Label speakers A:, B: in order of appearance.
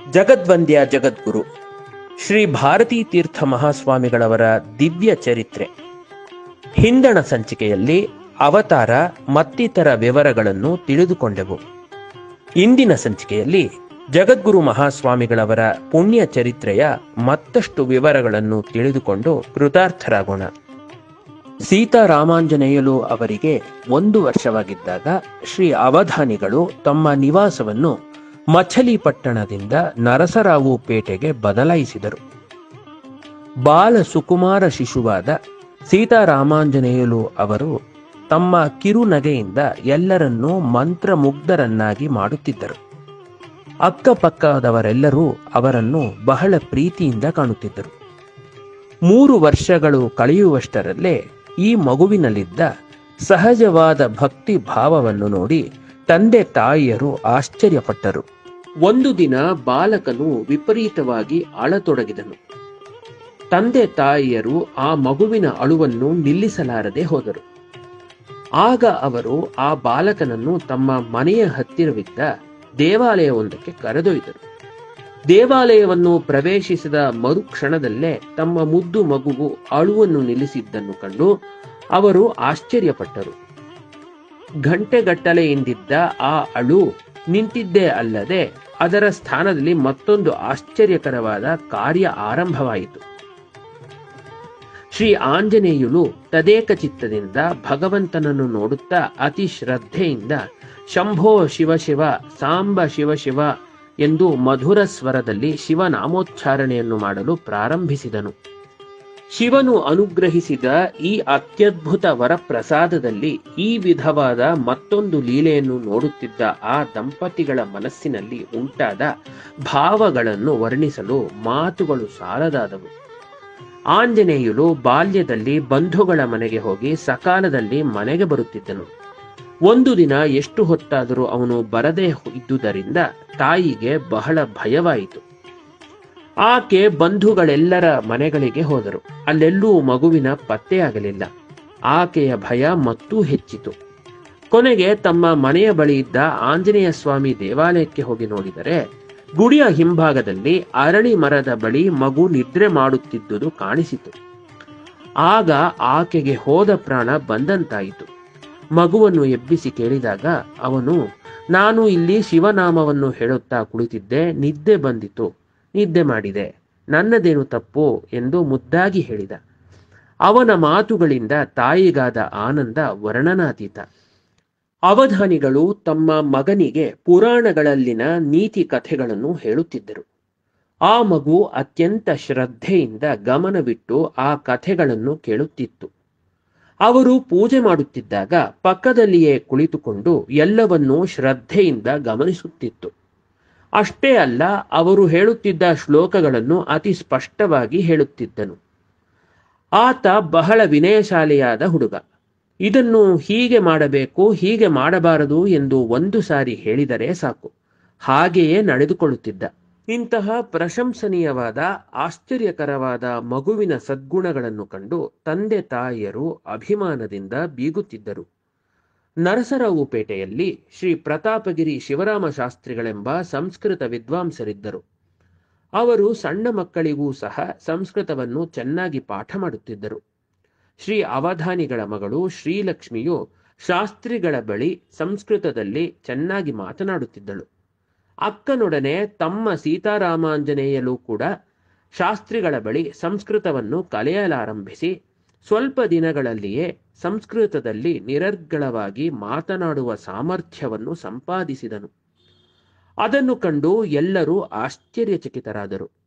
A: ಜಗದ್ವಂದ್ಯ ಜಗದ್ಗುರು ಶ್ರೀ ಭಾರತೀ ತೀರ್ಥ ಮಹಾಸ್ವಾಮಿಗಳವರ ದಿವ್ಯ ಚರಿತ್ರೆ ಹಿಂದಣ ಸಂಚಿಕೆಯಲ್ಲಿ ಅವತಾರ ಮತ್ತಿತರ ವಿವರಗಳನ್ನು ತಿಳಿದುಕೊಂಡೆವು ಇಂದಿನ ಸಂಚಿಕೆಯಲ್ಲಿ ಜಗದ್ಗುರು ಮಹಾಸ್ವಾಮಿಗಳವರ ಪುಣ್ಯ ಚರಿತ್ರೆಯ ಮತ್ತಷ್ಟು ವಿವರಗಳನ್ನು ತಿಳಿದುಕೊಂಡು ಕೃತಾರ್ಥರಾಗೋಣ ಸೀತಾರಾಮಾಂಜನೇಯಲು ಅವರಿಗೆ ಒಂದು ವರ್ಷವಾಗಿದ್ದಾಗ ಶ್ರೀ ಅವಧಾನಿಗಳು ತಮ್ಮ ನಿವಾಸವನ್ನು ಮಛಲಿಪಟ್ಟಣದಿಂದ ನರಸರಾವು ಪೇಟೆಗೆ ಬದಲಾಯಿಸಿದರು ಬಾಲ ಸುಕುಮಾರ ಶಿಶುವಾದ ಸೀತಾರಾಮಾಂಜನೇಯಲು ಅವರು ತಮ್ಮ ಕಿರುನಗೆಯಿಂದ ಎಲ್ಲರನ್ನೂ ಮಂತ್ರಮುಗ್ಧರನ್ನಾಗಿ ಮಾಡುತ್ತಿದ್ದರು ಅಕ್ಕಪಕ್ಕದವರೆಲ್ಲರೂ ಅವರನ್ನು ಬಹಳ ಪ್ರೀತಿಯಿಂದ ಕಾಣುತ್ತಿದ್ದರು ಮೂರು ವರ್ಷಗಳು ಕಳೆಯುವಷ್ಟರಲ್ಲೇ ಈ ಮಗುವಿನಲ್ಲಿದ್ದ ಸಹಜವಾದ ಭಕ್ತಿ ಭಾವವನ್ನು ನೋಡಿ ತಂದೆ ತಾಯಿಯರು ಆಶ್ಚರ್ಯಪಟ್ಟರು ಒಂದು ದಿನ ಬಾಲಕನು ವಿಪರೀತವಾಗಿ ಅಳತೊಡಗಿದನು ತಂದೆ ತಾಯಿಯರು ಆ ಮಗುವಿನ ಅಳುವನ್ನು ನಿಲ್ಲಿಸಲಾರದೆ ಹೋದರು ಆಗ ಅವರು ಆ ಬಾಲಕನನ್ನು ತಮ್ಮ ಮನೆಯ ಹತ್ತಿರವಿದ್ದ ದೇವಾಲಯವೊಂದಕ್ಕೆ ಕರೆದೊಯ್ದರು ದೇವಾಲಯವನ್ನು ಪ್ರವೇಶಿಸಿದ ಮರುಕ್ಷಣದಲ್ಲೇ ತಮ್ಮ ಮುದ್ದು ಮಗುವು ಅಳುವನ್ನು ನಿಲ್ಲಿಸಿದ್ದನ್ನು ಕಂಡು ಅವರು ಆಶ್ಚರ್ಯಪಟ್ಟರು ಗಂಟೆಗಟ್ಟಲೆಯಿಂದಿದ್ದ ಆ ಅಳು ನಿಂತಿದ್ದೇ ಅಲ್ಲದೆ ಅದರ ಸ್ಥಾನದಲ್ಲಿ ಮತ್ತೊಂದು ಆಶ್ಚರ್ಯಕರವಾದ ಕಾರ್ಯ ಆರಂಭವಾಯಿತು ಶ್ರೀ ಆಂಜನೇಯುಲು ತದೇಕ ಚಿತ್ತದಿಂದ ಭಗವಂತನನ್ನು ನೋಡುತ್ತಾ ಅತಿ ಶ್ರದ್ಧೆಯಿಂದ ಶಂಭೋ ಶಿವ ಶಿವ ಸಾಂಬ ಶಿವ ಶಿವ ಎಂದು ಮಧುರ ಸ್ವರದಲ್ಲಿ ಶಿವನಾಮೋಚ್ಚಾರಣೆಯನ್ನು ಮಾಡಲು ಪ್ರಾರಂಭಿಸಿದನು ಶಿವನು ಅನುಗ್ರಹಿಸಿದ ಈ ಅತ್ಯದ್ಭುತ ವರಪ್ರಸಾದದಲ್ಲಿ ಈ ವಿಧವಾದ ಮತ್ತೊಂದು ಲೀಲೆಯನ್ನು ನೋಡುತ್ತಿದ್ದ ಆ ದಂಪತಿಗಳ ಮನಸ್ಸಿನಲ್ಲಿ ಉಂಟಾದ ಭಾವಗಳನ್ನು ವರ್ಣಿಸಲು ಮಾತುಗಳು ಸಾಲದಾದವು ಆಂಜನೇಯುಲು ಬಾಲ್ಯದಲ್ಲಿ ಬಂಧುಗಳ ಮನೆಗೆ ಹೋಗಿ ಸಕಾಲದಲ್ಲಿ ಮನೆಗೆ ಬರುತ್ತಿದ್ದನು ಒಂದು ದಿನ ಎಷ್ಟು ಹೊತ್ತಾದರೂ ಅವನು ಬರದೇ ಇದ್ದುದರಿಂದ ತಾಯಿಗೆ ಬಹಳ ಭಯವಾಯಿತು ಆಕೆ ಬಂಧುಗಳೆಲ್ಲರ ಮನೆಗಳಿಗೆ ಹೋದರು ಅಲ್ಲೆಲ್ಲೂ ಮಗುವಿನ ಪತ್ತೆಯಾಗಲಿಲ್ಲ ಆಕೆಯ ಭಯ ಮತ್ತೂ ಹೆಚ್ಚಿತು ಕೊನೆಗೆ ತಮ್ಮ ಮನೆಯ ಬಳಿ ಇದ್ದ ಆಂಜನೇಯ ಸ್ವಾಮಿ ದೇವಾಲಯಕ್ಕೆ ಹೋಗಿ ನೋಡಿದರೆ ಗುಡಿಯ ಹಿಂಭಾಗದಲ್ಲಿ ಅರಳಿ ಮರದ ಬಳಿ ಮಗು ನಿದ್ರೆ ಮಾಡುತ್ತಿದ್ದುದು ಕಾಣಿಸಿತು ಆಗ ಆಕೆಗೆ ಹೋದ ಪ್ರಾಣ ಬಂದಂತಾಯಿತು ಮಗುವನ್ನು ಎಬ್ಬಿಸಿ ಕೇಳಿದಾಗ ಅವನು ನಾನು ಇಲ್ಲಿ ಶಿವನಾಮವನ್ನು ಹೇಳುತ್ತಾ ಕುಳಿತಿದ್ದೆ ನಿದ್ದೆ ಬಂದಿತು ನಿದ್ದೆ ಮಾಡಿದೆ ನನ್ನದೇನು ತಪ್ಪು ಎಂದು ಮುದ್ದಾಗಿ ಹೇಳಿದ ಅವನ ಮಾತುಗಳಿಂದ ತಾಯಿಗಾದ ಆನಂದ ವರ್ಣನಾತೀತ ಅವಧಾನಿಗಳು ತಮ್ಮ ಮಗನಿಗೆ ಪುರಾಣಗಳಲ್ಲಿನ ನೀತಿ ಕಥೆಗಳನ್ನು ಹೇಳುತ್ತಿದ್ದರು ಆ ಮಗು ಅತ್ಯಂತ ಶ್ರದ್ಧೆಯಿಂದ ಗಮನವಿಟ್ಟು ಆ ಕಥೆಗಳನ್ನು ಕೇಳುತ್ತಿತ್ತು ಅವರು ಪೂಜೆ ಮಾಡುತ್ತಿದ್ದಾಗ ಪಕ್ಕದಲ್ಲಿಯೇ ಕುಳಿತುಕೊಂಡು ಎಲ್ಲವನ್ನೂ ಶ್ರದ್ಧೆಯಿಂದ ಗಮನಿಸುತ್ತಿತ್ತು ಅಷ್ಟೇ ಅಲ್ಲ ಅವರು ಹೇಳುತ್ತಿದ್ದ ಶ್ಲೋಕಗಳನ್ನು ಅತಿ ಸ್ಪಷ್ಟವಾಗಿ ಹೇಳುತ್ತಿದ್ದನು ಆತ ಬಹಳ ವಿನಯಶಾಲಿಯಾದ ಹುಡುಗ ಇದನ್ನು ಹೀಗೆ ಮಾಡಬೇಕು ಹೀಗೆ ಮಾಡಬಾರದು ಎಂದು ಒಂದು ಸಾರಿ ಹೇಳಿದರೆ ಸಾಕು ಹಾಗೆಯೇ ನಡೆದುಕೊಳ್ಳುತ್ತಿದ್ದ ಇಂತಹ ಪ್ರಶಂಸನೀಯವಾದ ಆಶ್ಚರ್ಯಕರವಾದ ಮಗುವಿನ ಸದ್ಗುಣಗಳನ್ನು ಕಂಡು ತಂದೆ ತಾಯಿಯರು ಅಭಿಮಾನದಿಂದ ಬೀಗುತ್ತಿದ್ದರು ನರಸರಾವು ಪೇಟೆಯಲ್ಲಿ ಶ್ರೀ ಪ್ರತಾಪಗಿರಿ ಶಿವರಾಮ ಶಾಸ್ತ್ರಿಗಳೆಂಬ ಸಂಸ್ಕೃತ ವಿದ್ವಾಂಸರಿದ್ದರು ಅವರು ಸಣ್ಣ ಮಕ್ಕಳಿಗೂ ಸಹ ಸಂಸ್ಕೃತವನ್ನು ಚೆನ್ನಾಗಿ ಪಾಠ ಮಾಡುತ್ತಿದ್ದರು ಶ್ರೀ ಅವಧಾನಿಗಳ ಮಗಳು ಶ್ರೀಲಕ್ಷ್ಮಿಯು ಶಾಸ್ತ್ರಿಗಳ ಬಳಿ ಸಂಸ್ಕೃತದಲ್ಲಿ ಚೆನ್ನಾಗಿ ಮಾತನಾಡುತ್ತಿದ್ದಳು ಅಕ್ಕನೊಡನೆ ತಮ್ಮ ಸೀತಾರಾಮಾಂಜನೇಯಲು ಕೂಡ ಶಾಸ್ತ್ರಿಗಳ ಬಳಿ ಸಂಸ್ಕೃತವನ್ನು ಕಲಿಯಲಾರಂಭಿಸಿ ಸ್ವಲ್ಪ ದಿನಗಳಲ್ಲಿಯೇ ಸಂಸ್ಕೃತದಲ್ಲಿ ನಿರರ್ಗಳವಾಗಿ ಮಾತನಾಡುವ ಸಾಮರ್ಥ್ಯವನ್ನು ಸಂಪಾದಿಸಿದನು ಅದನ್ನು ಕಂಡು ಎಲ್ಲರೂ ಆಶ್ಚರ್ಯಚಕಿತರಾದರು